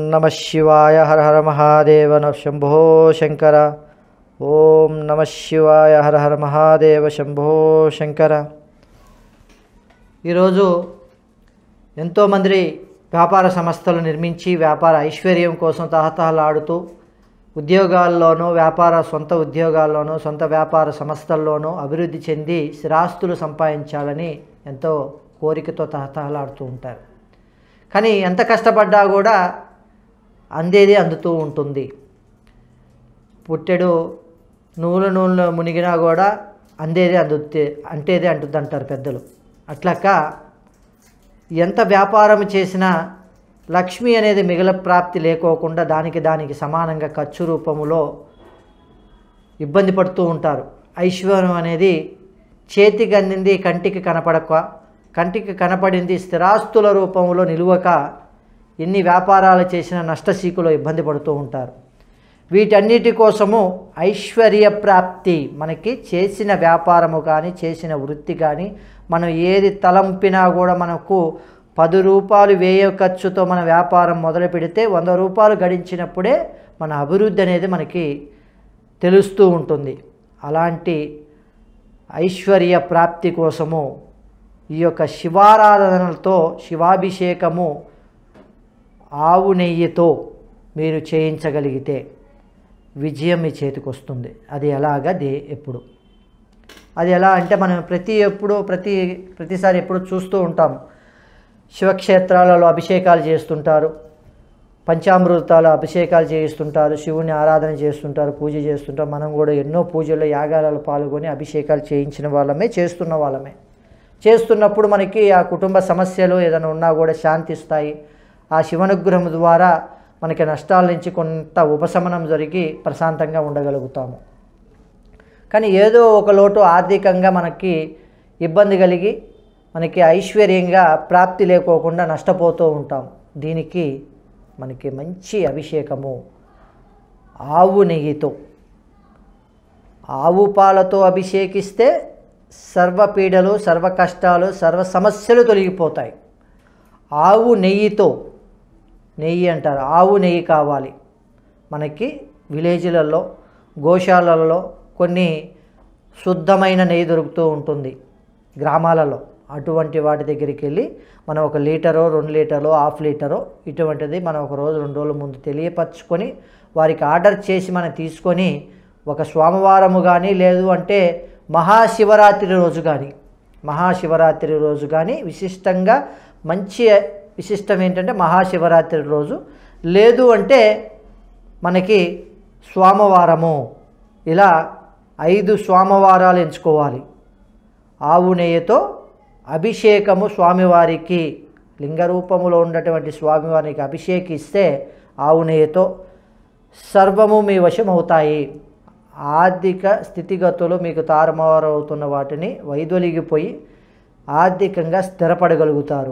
నమ శివాయ హర హర మహాదేవ న శంభో శంకర ఓం నమ శివాయ హర హర మహాదేవ శంభో శంకర ఈరోజు ఎంతోమంది వ్యాపార సంస్థలు నిర్మించి వ్యాపార ఐశ్వర్యం కోసం తహతహలాడుతూ ఉద్యోగాల్లోనూ వ్యాపార సొంత ఉద్యోగాల్లోనూ సొంత వ్యాపార సంస్థల్లోనూ అభివృద్ధి చెంది స్థిరాస్తులు సంపాదించాలని ఎంతో కోరికతో తహతహలాడుతూ ఉంటారు కానీ ఎంత కష్టపడ్డా కూడా అందేది అందుతూ ఉంటుంది పుట్టెడు నూనె నూనెలో మునిగినా కూడా అందేది అందుతే అంటేది అంటుంది అంటారు పెద్దలు అట్లాక ఎంత వ్యాపారం చేసినా లక్ష్మి అనేది మిగిల ప్రాప్తి లేకోకుండా దానికి దానికి సమానంగా ఖర్చు రూపములో ఇబ్బంది పడుతూ ఉంటారు ఐశ్వర్యం అనేది చేతికి అందింది కంటికి కనపడక కంటికి కనపడింది స్థిరాస్తుల రూపంలో నిలువక ఎన్ని వ్యాపారాలు చేసినా నష్టసీకులో ఇబ్బంది పడుతూ ఉంటారు వీటన్నిటి కోసము ఐశ్వర్య ప్రాప్తి మనకి చేసిన వ్యాపారము కానీ చేసిన వృత్తి కానీ మనం ఏది తలంపినా కూడా మనకు పది రూపాయలు వ్యయ ఖర్చుతో మన వ్యాపారం మొదలు పెడితే వంద రూపాయలు గడించినప్పుడే మన అభివృద్ధి అనేది మనకి తెలుస్తూ ఉంటుంది అలాంటి ఐశ్వర్య ప్రాప్తి కోసము ఈ యొక్క శివారాధనలతో శివాభిషేకము ఆవు నెయ్యితో మీరు చేయించగలిగితే విజయం మీ చేతికి వస్తుంది అది ఎలాగా దే ఎప్పుడు అది ఎలా అంటే మనం ప్రతి ఎప్పుడు ప్రతి ప్రతిసారి ఎప్పుడు చూస్తూ ఉంటాం శివక్షేత్రాలలో అభిషేకాలు చేస్తుంటారు పంచామృతాలు అభిషేకాలు చేయిస్తుంటారు శివుని ఆరాధన చేస్తుంటారు పూజ చేస్తుంటారు మనం కూడా ఎన్నో పూజల్లో యాగాలలో పాల్గొని అభిషేకాలు చేయించిన వాళ్ళమే చేస్తున్న వాళ్ళమే చేస్తున్నప్పుడు మనకి ఆ కుటుంబ సమస్యలు ఏదైనా ఉన్నా కూడా శాంతిస్తాయి ఆ శివనుగ్రహం ద్వారా మనకి నష్టాల నుంచి కొంత ఉపశమనం జరిగి ప్రశాంతంగా ఉండగలుగుతాము కానీ ఏదో ఒక లోటు ఆర్థికంగా మనకి ఇబ్బంది కలిగి మనకి ఐశ్వర్యంగా ప్రాప్తి లేకోకుండా నష్టపోతూ ఉంటాం దీనికి మనకి మంచి అభిషేకము ఆవు నెయ్యితో ఆవు పాలతో అభిషేకిస్తే సర్వ పీడలు సర్వ కష్టాలు సర్వ సమస్యలు తొలగిపోతాయి ఆవు నెయ్యితో నెయ్యి అంటారు ఆవు నెయ్యి కావాలి మనకి విలేజ్లలో గోశాలలో కొన్ని శుద్ధమైన నెయ్యి దొరుకుతూ ఉంటుంది గ్రామాలలో అటువంటి వాటి దగ్గరికి వెళ్ళి మనం ఒక లీటరో రెండు లీటరో హాఫ్ లీటరో ఇటువంటిది మనం ఒక రోజు రెండు రోజుల ముందు తెలియపరచుకొని వారికి ఆర్డర్ చేసి మనం తీసుకొని ఒక సోమవారము కానీ లేదు అంటే మహాశివరాత్రి రోజు కానీ మహాశివరాత్రి రోజు కానీ విశిష్టంగా మంచి విశిష్టం ఏంటంటే మహాశివరాత్రి రోజు లేదు అంటే మనకి సోమవారము ఇలా ఐదు సోమవారాలు ఎంచుకోవాలి ఆవు నెయ్యితో అభిషేకము స్వామివారికి లింగ రూపములో ఉన్నటువంటి స్వామివారికి అభిషేకిస్తే ఆవు నెయ్యితో సర్వము మీ వశమవుతాయి ఆర్థిక స్థితిగతులు మీకు తారుమారవుతున్న వాటిని వైదొలిగిపోయి ఆర్థికంగా స్థిరపడగలుగుతారు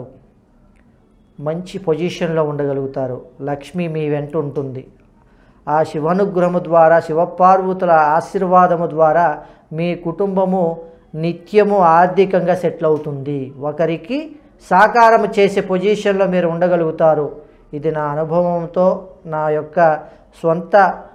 మంచి పొజిషన్లో ఉండగలుగుతారు లక్ష్మి మీ వెంట ఉంటుంది ఆ శివనుగ్రహము ద్వారా శివపార్వతుల ఆశీర్వాదము ద్వారా మీ కుటుంబము నిత్యము ఆర్థికంగా సెటిల్ అవుతుంది ఒకరికి సాకారం చేసే పొజిషన్లో మీరు ఉండగలుగుతారు ఇది నా అనుభవంతో నా యొక్క సొంత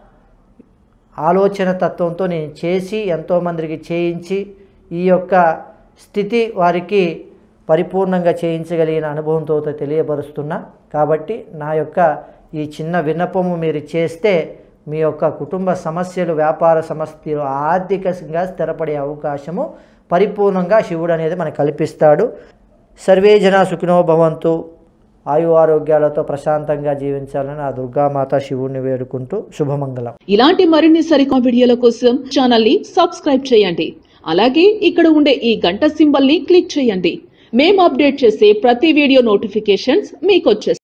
ఆలోచన తత్వంతో నేను చేసి ఎంతోమందికి చేయించి ఈ యొక్క స్థితి వారికి పరిపూర్ణంగా చేయించగలిగిన అనుభవంతో తెలియపరుస్తున్నా కాబట్టి నా యొక్క ఈ చిన్న విన్నపము మీరు చేస్తే మీ యొక్క కుటుంబ సమస్యలు వ్యాపార సమస్యలు ఆర్థికంగా స్థిరపడే అవకాశము పరిపూర్ణంగా శివుడు అనేది మనకు కల్పిస్తాడు సర్వే జన సుఖినో భవంతు ఆయు ఆరోగ్యాలతో ప్రశాంతంగా జీవించాలని ఆ దుర్గామాత శివుణ్ణి వేడుకుంటూ శుభమంగళం ఇలాంటి మరిన్ని సరికొత్త వీడియోల కోసం ఛానల్ ని సబ్స్క్రైబ్ చేయండి అలాగే ఇక్కడ ఉండే ఈ గంట సింబల్ ని క్లిక్ చేయండి మేము అప్డేట్ చేసే ప్రతి వీడియో నోటిఫికేషన్స్ మీకు